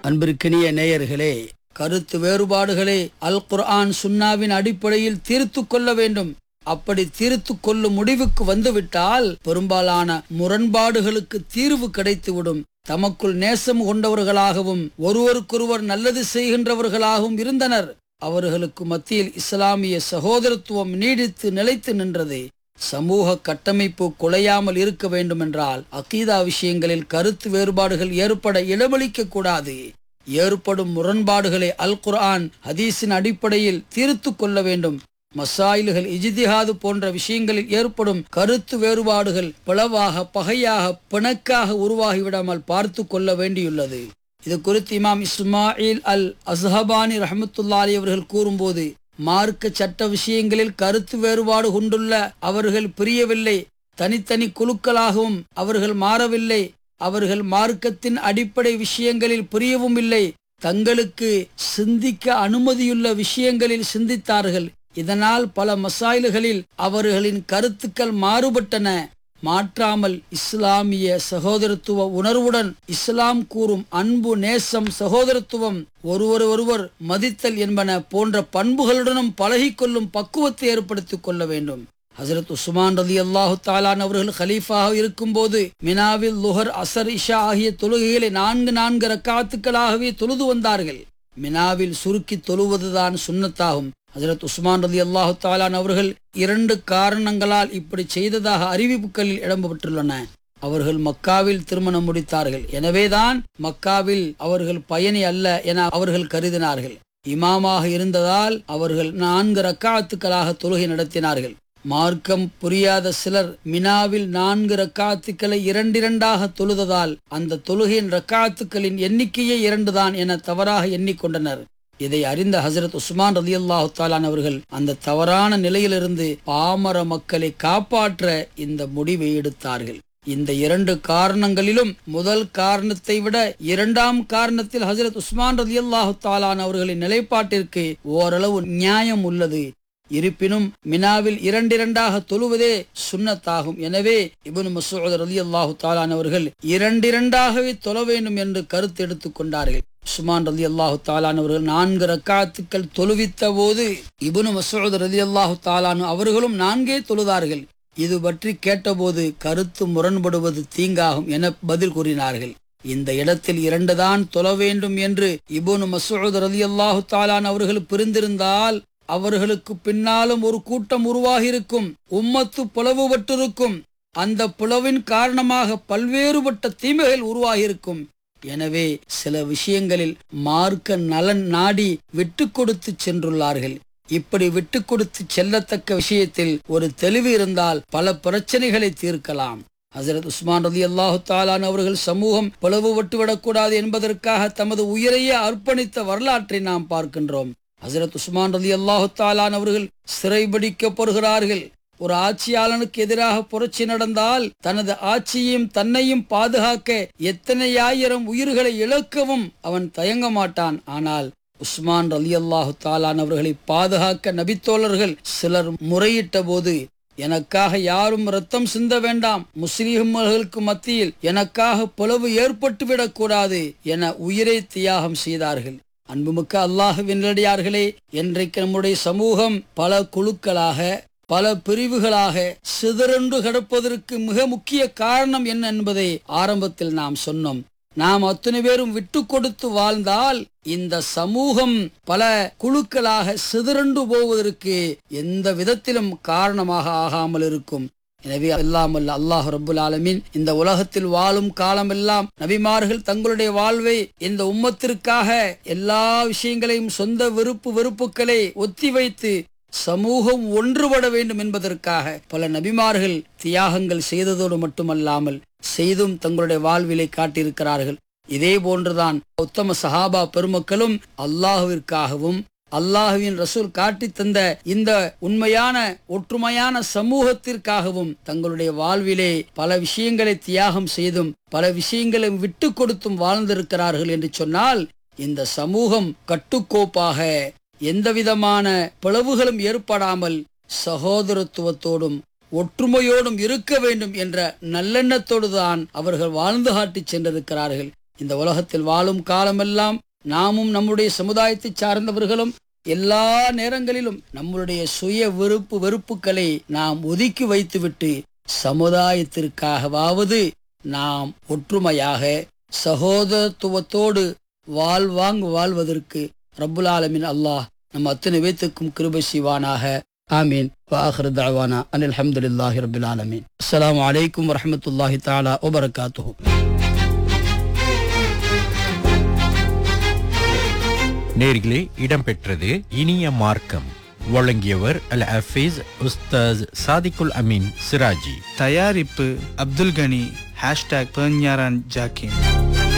அன்பிற்கினிய நேயர்களே கருத்து வேறுபாடுகளை அல் குர்ஆன் சுன்னாவின் அடிப்படையில் தீர்த்து கொள்ள வேண்டும் அப்படி தீர்த்து கொள்ளும் முடிவுக்கு வந்துவிட்டால் பெரும்பாலான முரண்பாடுகளுக்கு தீர்வு கிடைத்துவிடும் தமக்குள் நேசம் கொண்டவர்களாகவும் ஒருவருக்கொருவர் நல்லது செய்கின்றவர்களாகவும் இருந்தனர் அவர்களுக்கு மத்தியில் இஸ்லாமிய சகோதரத்துவம் நீடித்து நிலைத்து நின்றது சமூக கட்டமைப்பு குலையாமல் இருக்க வேண்டுமென்றால் அகீதா விஷயங்களில் கருத்து வேறுபாடுகள் ஏற்பட இடமளிக்க கூடாது ஏற்படும் முரண்பாடுகளை அல் குர்ஆன் ஹதீஸின் அடிப்படையில் தீர்த்து கொள்ள வேண்டும் மசாயில்கள் இஜிதிஹாது போன்ற விஷயங்களில் ஏற்படும் கருத்து வேறுபாடுகள் பிளவாக பகையாக பிணக்காக உருவாகிவிடாமல் பார்த்து கொள்ள வேண்டியுள்ளது இது குறித்து இமாம் இஸ்மாயில் அல் அஸ்ஹபானி ரஹமத்துல்லாலி அவர்கள் கூறும்போது மார்க்க சட்ட விஷயங்களில் கருத்து வேறுபாடு கொண்டுள்ள அவர்கள் பிரியவில்லை தனித்தனி குழுக்களாகவும் அவர்கள் மாறவில்லை அவர்கள் மார்க்கத்தின் அடிப்படை விஷயங்களில் பிரியவும் இல்லை தங்களுக்கு சிந்திக்க அனுமதியுள்ள விஷயங்களில் சிந்தித்தார்கள் இதனால் பல மசாயில்களில் அவர்களின் கருத்துக்கள் மாறுபட்டன மாற்றாமல் இஸ்லாமிய சகோதரத்துவ உணர்வுடன் இஸ்லாம் கூறும் அன்பு நேசம் சகோதரத்துவம் ஒருவர் ஒருவர் மதித்தல் என்பன போன்ற பண்புகளுடனும் பழகிக்கொள்ளும் பக்குவத்தை ஏற்படுத்திக் கொள்ள வேண்டும் ஹசரத் உஸ்மான் ரதி அல்லாஹு தாலான் அவர்கள் ஹலீஃபாக இருக்கும்போது மினாவில் லுஹர் அசர் இஷா ஆகிய தொழுகைகளை நான்கு நான்கு ரக்காத்துக்களாகவே தொழுது வந்தார்கள் மினாவில் சுருக்கி தொழுவதுதான் சுன்னத்தாகும் ஹசரத் உஸ்மான் ரதி அல்லாஹு தாலான் அவர்கள் இரண்டு காரணங்களால் இப்படி செய்ததாக அறிவிப்புகளில் இடம்பெற்றுள்ளன அவர்கள் மக்காவில் திருமணம் முடித்தார்கள் எனவேதான் மக்காவில் அவர்கள் பயணி அல்ல என அவர்கள் கருதினார்கள் இமாமாக இருந்ததால் அவர்கள் நான்கு ரக்காத்துக்களாக தொழுகை நடத்தினார்கள் மார்க்கம் புரியாத சிலர் மினாவில் நான்கு ரக்காத்துக்களை இரண்டிரண்டாக தொழுததால் அந்த தொழுகையின் ரக்காத்துக்களின் எண்ணிக்கையே இரண்டுதான் என தவறாக எண்ணிக்கொண்டனர் இதை அறிந்த ஹசரத் உஸ்மான் ரதி அல்லாஹு தாலான் அவர்கள் அந்த தவறான நிலையிலிருந்து பாமர மக்களை காப்பாற்ற இந்த முடிவை எடுத்தார்கள் இந்த இரண்டு காரணங்களிலும் முதல் காரணத்தை விட இரண்டாம் காரணத்தில் ஹசரத் உஸ்மான் ரதி அல்லாஹு தாலான் அவர்களின் நிலைப்பாட்டிற்கு ஓரளவு நியாயம் உள்ளது இருப்பினும் மினாவில் இரண்டிரண்டாக தொழுவதே சுன்னத்தாகும் எனவே இபனு மசூத் ரலி அல்லாஹு தாலான் அவர்கள் இரண்டிரண்டாகவே தொழ வேண்டும் என்று கருத்து எடுத்துக் கொண்டார்கள் உஸ்மான் ரலி அல்லாஹு தாலான் அவர்கள் நான்கு ரக்காத்துக்கள் தொழுவித்த போது இபனு மசூத் ரலி அல்லாஹு தாலானு அவர்களும் நான்கே தொழுதார்கள் இது பற்றி கேட்டபோது கருத்து முரண்படுவது தீங்காகும் என பதில் கூறினார்கள் இந்த இடத்தில் இரண்டுதான் தொழ வேண்டும் என்று இபுனு மசூத் ரலி அல்லாஹு தாலான் அவர்கள் பிரிந்திருந்தால் அவர்களுக்கு பின்னாலும் ஒரு கூட்டம் உருவாகியிருக்கும் உம்மத்து பிளவுபட்டிருக்கும் அந்த பிளவின் காரணமாக பல்வேறுபட்ட தீமைகள் உருவாகியிருக்கும் எனவே சில விஷயங்களில் மார்க்க நலன் நாடி விட்டு கொடுத்து சென்றுள்ளார்கள் இப்படி விட்டு கொடுத்து செல்லத்தக்க விஷயத்தில் ஒரு தெளிவு இருந்தால் பல பிரச்சனைகளை தீர்க்கலாம் ஹசரத் உஸ்மான் ரதி அல்லாஹு தாலான் அவர்கள் சமூகம் பிளவுபட்டு விடக்கூடாது என்பதற்காக தமது உயிரையே அர்ப்பணித்த வரலாற்றை நாம் பார்க்கின்றோம் ஹசரத் உஸ்மான் ரதி அல்லாஹு தாலான் அவர்கள் சிறைபிடிக்கப்படுகிறார்கள் ஒரு ஆட்சியாளனுக்கு எதிராக புரட்சி நடந்தால் தனது ஆட்சியையும் தன்னையும் பாதுகாக்க எத்தனை ஆயிரம் உயிர்களை இழக்கவும் அவன் தயங்க மாட்டான் ஆனால் உஸ்மான் ரலி அல்லாஹு தாலான் அவர்களை பாதுகாக்க நபித்தோழர்கள் சிலர் முறையிட்ட போது எனக்காக யாரும் ரத்தம் சிந்த வேண்டாம் முஸ்லிம்களுக்கு மத்தியில் எனக்காக பிளவு ஏற்பட்டு விடக்கூடாது என உயிரை தியாகம் செய்தார்கள் அன்புமிக்க அல்லாஹுவின் நிலடியார்களே இன்றைக்கு நம்முடைய சமூகம் பல குழுக்களாக பல பிரிவுகளாக சிதறண்டு கிடப்பதற்கு மிக முக்கிய காரணம் என்ன என்பதை ஆரம்பத்தில் நாம் சொன்னோம் நாம் அத்தனை பேரும் விட்டு கொடுத்து வாழ்ந்தால் இந்த சமூகம் பல குழுக்களாக சிதறண்டு போவதற்கு எந்த விதத்திலும் காரணமாக ஆகாமல் இருக்கும் எனவே அல்லாமல் அல்லாஹ் ரபுல் ஆலமீன் இந்த உலகத்தில் வாழும் காலமெல்லாம் நபிமார்கள் தங்களுடைய வாழ்வை இந்த உம்மத்திற்காக எல்லா விஷயங்களையும் சொந்த விருப்பு வெறுப்புகளை ஒத்தி வைத்து சமூகம் ஒன்றுபட வேண்டும் என்பதற்காக பல நபிமார்கள் தியாகங்கள் செய்ததோடு மட்டுமல்லாமல் செய்தும் தங்களுடைய வாழ்விலை காட்டியிருக்கிறார்கள் இதே போன்றுதான் உத்தம சஹாபா பெருமக்களும் அல்லாஹுவிற்காகவும் அல்லாஹுவின் ரசூல் காட்டி தந்த இந்த உண்மையான ஒற்றுமையான சமூகத்திற்காகவும் தங்களுடைய வாழ்விலே பல விஷயங்களை தியாகம் செய்தும் பல விஷயங்களை விட்டு கொடுத்தும் வாழ்ந்திருக்கிறார்கள் என்று சொன்னால் இந்த சமூகம் கட்டுக்கோப்பாக எந்தவிதமான பிளவுகளும் ஏற்படாமல் சகோதரத்துவத்தோடும் ஒற்றுமையோடும் இருக்க வேண்டும் என்ற நல்லெண்ணத்தோடு தான் அவர்கள் வாழ்ந்து காட்டி சென்றிருக்கிறார்கள் இந்த உலகத்தில் வாழும் காலமெல்லாம் நாமும் நம்முடைய சமுதாயத்தை சார்ந்தவர்களும் எல்லா நேரங்களிலும் நம்முடைய சுய விருப்பு வெறுப்புகளை நாம் ஒதுக்கி வைத்துவிட்டு சமுதாயத்திற்காகவாவது நாம் ஒற்றுமையாக சகோதரத்துவத்தோடு வாழ்வாங்கு வாழ்வதற்கு ரப்புல் ஆலமின் அல்லாஹ் நம் அத்தனை பேத்துக்கும் கிருபை செய்வானாக ஆமீன் வாஹர் தாவானா அனில் அஹமதுல்லாஹி ரபில் ஆலமீன் அஸ்ஸலாமு அலைக்கும் வரஹமத்துல்லாஹி தாலா வபரகாத்துஹு நேர்களே இடம்பெற்றது இனிய மார்க்கம் வழங்கியவர் அல் ஹஃபீஸ் உஸ்தாஸ் சாதிகுல் அமீன் சிராஜி தயாரிப்பு அப்துல் கனி ஹேஷ்டாக் பெர்ஞாரான் ஜாக்கின்